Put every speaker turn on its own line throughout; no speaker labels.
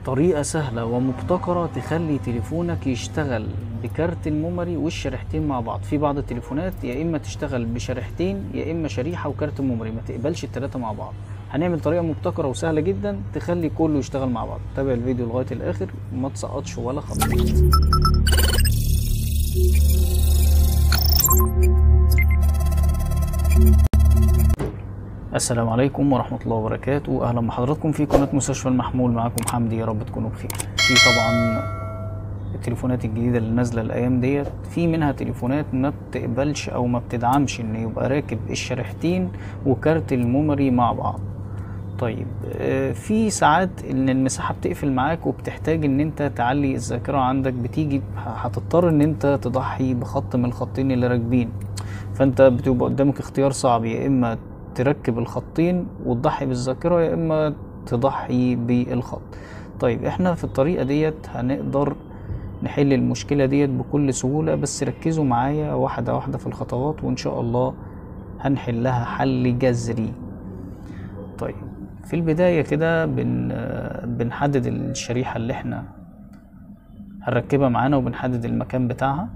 طريقة سهلة ومبتكرة تخلي تليفونك يشتغل بكارت الميموري والشريحتين مع بعض في بعض التليفونات يا إما تشتغل بشريحتين يا إما شريحة وكارت ميموري ما تقبلش التلاتة مع بعض هنعمل طريقة مبتكرة وسهلة جدا تخلي كله يشتغل مع بعض تابع الفيديو لغاية الآخر ما تسقطش ولا خطوة السلام عليكم ورحمة الله وبركاته أهلا بحضراتكم في قناة مستشفى المحمول معاكم حمدي يا رب تكونوا بخير في طبعا التليفونات الجديدة اللي نازلة الأيام ديت في منها تليفونات ما بتقبلش أو ما بتدعمش إن يبقى راكب الشريحتين وكارت الميموري مع بعض طيب آه، في ساعات ان المساحه بتقفل معاك وبتحتاج ان انت تعلي الذاكره عندك بتيجي هتضطر ان انت تضحي بخط من الخطين اللي راكبين فانت بتبقى قدامك اختيار صعب يا اما تركب الخطين وتضحي بالذاكره يا اما تضحي بالخط طيب احنا في الطريقه ديت هنقدر نحل المشكله ديت بكل سهوله بس ركزوا معايا واحده واحده في الخطوات وان شاء الله هنحلها حل جذري طيب في البداية كده بن بنحدد الشريحة اللي احنا هنركبها معانا وبنحدد المكان بتاعها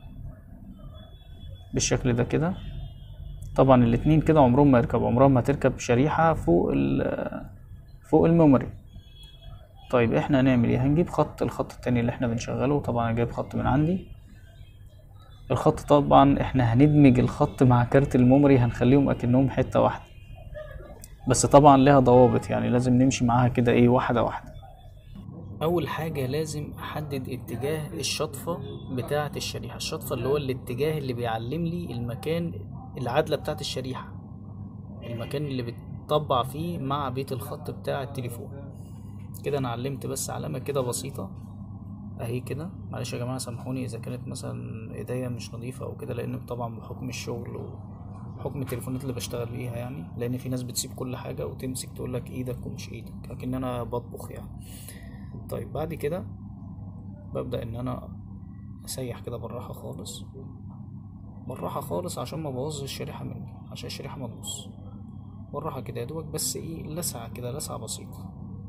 بالشكل ده كده طبعا الاتنين كده عمرهم ما يركبوا عمرهم ما تركب شريحة فوق ال فوق الميموري طيب احنا هنعمل ايه هنجيب خط الخط التاني اللي احنا بنشغله طبعا انا جايب خط من عندي الخط طبعا احنا هندمج الخط مع كارت الميموري هنخليهم اكنهم حتة واحدة بس طبعا لها ضوابط يعني لازم نمشي معاها كده ايه واحدة واحدة اول حاجة لازم احدد اتجاه الشطفة بتاعة الشريحة الشطفة اللي هو الاتجاه اللي بيعلم لي المكان العدلة بتاعة الشريحة المكان اللي بتطبع فيه مع بيت الخط بتاع التليفون كده انا علمت بس علامة كده بسيطة اهي كده معلش يا جماعة سامحوني اذا كانت مثلا ايديا مش نظيفة او كده لان طبعا بحكم الشغل و... حكم التليفونات اللي بشتغل بيها يعني لان في ناس بتسيب كل حاجه وتمسك تقول لك ايدك ومش ايدك لكن انا بطبخ يعني طيب بعد كده ببدا ان انا اسيح كده بالراحه خالص بالراحه خالص عشان ما ابوظش الشريحه مني عشان الشريحه ما تبوظ بالراحه كده يا دوبك بس ايه لسعه كده لسعه بسيطه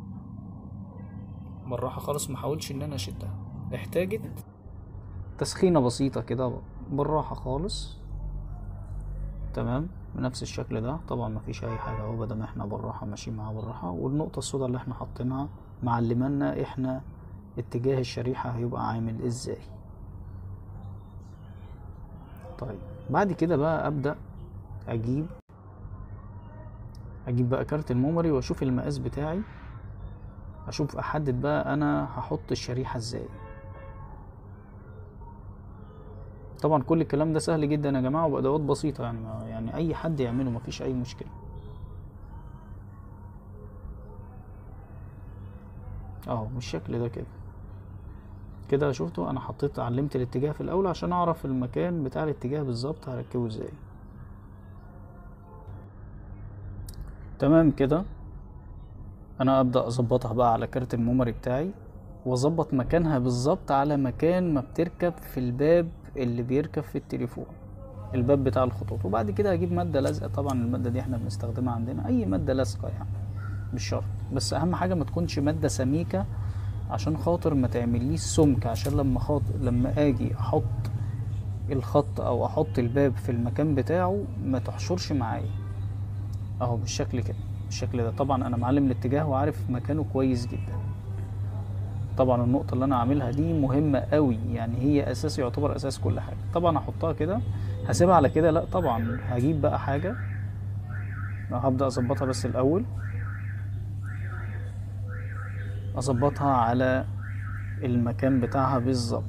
بالراحه خالص ما احاولش ان انا اشدها احتاجت تسخينه بسيطه كده بالراحه خالص تمام بنفس الشكل ده طبعا مفيش اي حاجه اهو بدل ما احنا بالراحه ماشيين معاها بالراحه والنقطه السوداء اللي احنا حاطينها معلمانا احنا اتجاه الشريحه هيبقى عامل ازاي طيب بعد كده بقى ابدا اجيب اجيب بقى كارت الميموري واشوف المقاس بتاعي اشوف احدد بقى انا هحط الشريحه ازاي طبعا كل الكلام ده سهل جدا يا جماعه وبادوات بسيطه يعني يعني اي حد يعمله مفيش اي مشكله اهو بالشكل ده كده كده شفتوا انا حطيت علمت الاتجاه في الاول عشان اعرف المكان بتاع الاتجاه بالظبط هركبه ازاي تمام كده انا ابدا اظبطها بقى على كارت الميموري بتاعي واظبط مكانها بالظبط على مكان ما بتركب في الباب اللي بيركب في التليفون الباب بتاع الخطوط وبعد كده هجيب ماده لازقه طبعا الماده دي احنا بنستخدمها عندنا اي ماده لازقه يعني مش شرط بس اهم حاجه ما تكونش ماده سميكه عشان خاطر ما تعمليش سمك عشان لما خاطر لما اجي احط الخط او احط الباب في المكان بتاعه ما تحشرش معايا اهو بالشكل كده بالشكل ده طبعا انا معلم الاتجاه وعارف مكانه كويس جدا طبعا النقطة اللي أنا عاملها دي مهمة قوي يعني هي أساس يعتبر أساس كل حاجة طبعا هحطها كده هسيبها على كده لأ طبعا هجيب بقى حاجة هبدأ أظبطها بس الأول أظبطها على المكان بتاعها بالظبط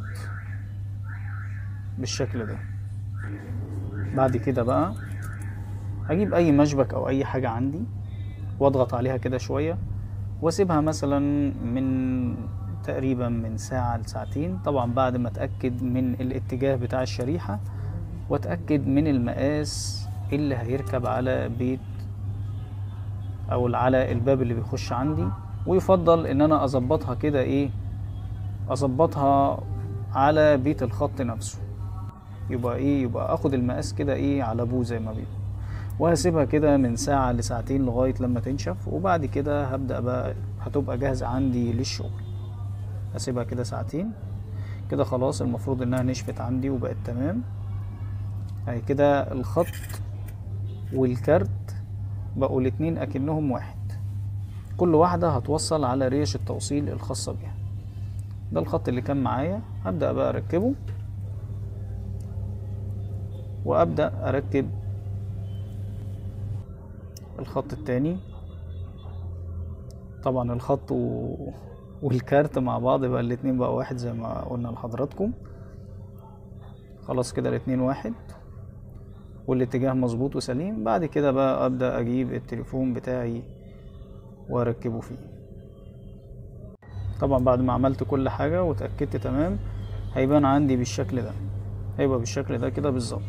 بالشكل ده بعد كده بقى هجيب أي مشبك أو أي حاجة عندي وأضغط عليها كده شوية واسيبها مثلا من تقريبا من ساعة لساعتين طبعا بعد ما اتأكد من الاتجاه بتاع الشريحة واتأكد من المقاس اللي هيركب على بيت او على الباب اللي بيخش عندي ويفضل ان انا اظبطها كده ايه اظبطها على بيت الخط نفسه يبقى ايه يبقى اخد المقاس كده ايه على ابوه زي ما بيقول وهسيبها كده من ساعة لساعتين لغاية لما تنشف وبعد كده هبدأ بقى هتبقى جاهزة عندي للشغل اسيبها كده ساعتين كده خلاص المفروض انها نشفت عندي وبقت تمام اهي كده الخط والكارت بقوا الاتنين اكنهم واحد كل واحدة هتوصل على ريش التوصيل الخاصة بيها ده الخط اللي كان معايا هبدأ بقى اركبه وابدأ اركب الخط التاني طبعا الخط و... والكارت مع بعض يبقى الاتنين بقى واحد زي ما قلنا لحضراتكم خلاص كده الاتنين واحد والاتجاه مظبوط وسليم بعد كده بقى ابدا اجيب التليفون بتاعي واركبه فيه طبعا بعد ما عملت كل حاجة واتأكدت تمام هيبان عندي بالشكل ده هيبقى بالشكل ده كده بالظبط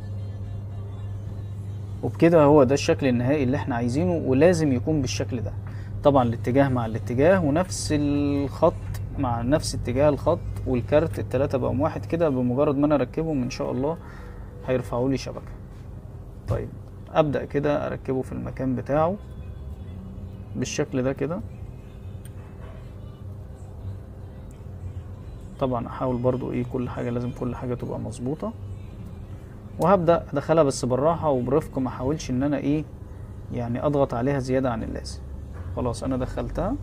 وبكده هو ده الشكل النهائي اللي احنا عايزينه ولازم يكون بالشكل ده طبعا الاتجاه مع الاتجاه ونفس الخط مع نفس اتجاه الخط والكارت التلاتة بقوا واحد كده بمجرد ما انا اركبهم ان شاء الله هيرفعوا لي شبكة طيب ابدأ كده اركبه في المكان بتاعه بالشكل ده كده طبعا احاول برضو ايه كل حاجة لازم كل حاجة تبقى مظبوطة وهبدأ ادخلها بس بالراحة وبرفق ما احاولش ان انا ايه يعني اضغط عليها زيادة عن اللازم خلاص انا دخلتها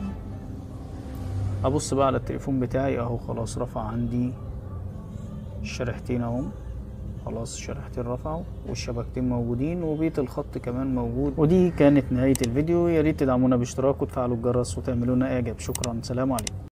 ابص بقى على التليفون بتاعي اهو خلاص رفع عندي الشريحتين اهم خلاص الشريحتين رفعوا والشبكتين موجودين وبيت الخط كمان موجود ودي كانت نهاية الفيديو يا ريت تدعمونا باشتراك وتفعلوا الجرس وتعملونا اعجاب شكرا سلام عليكم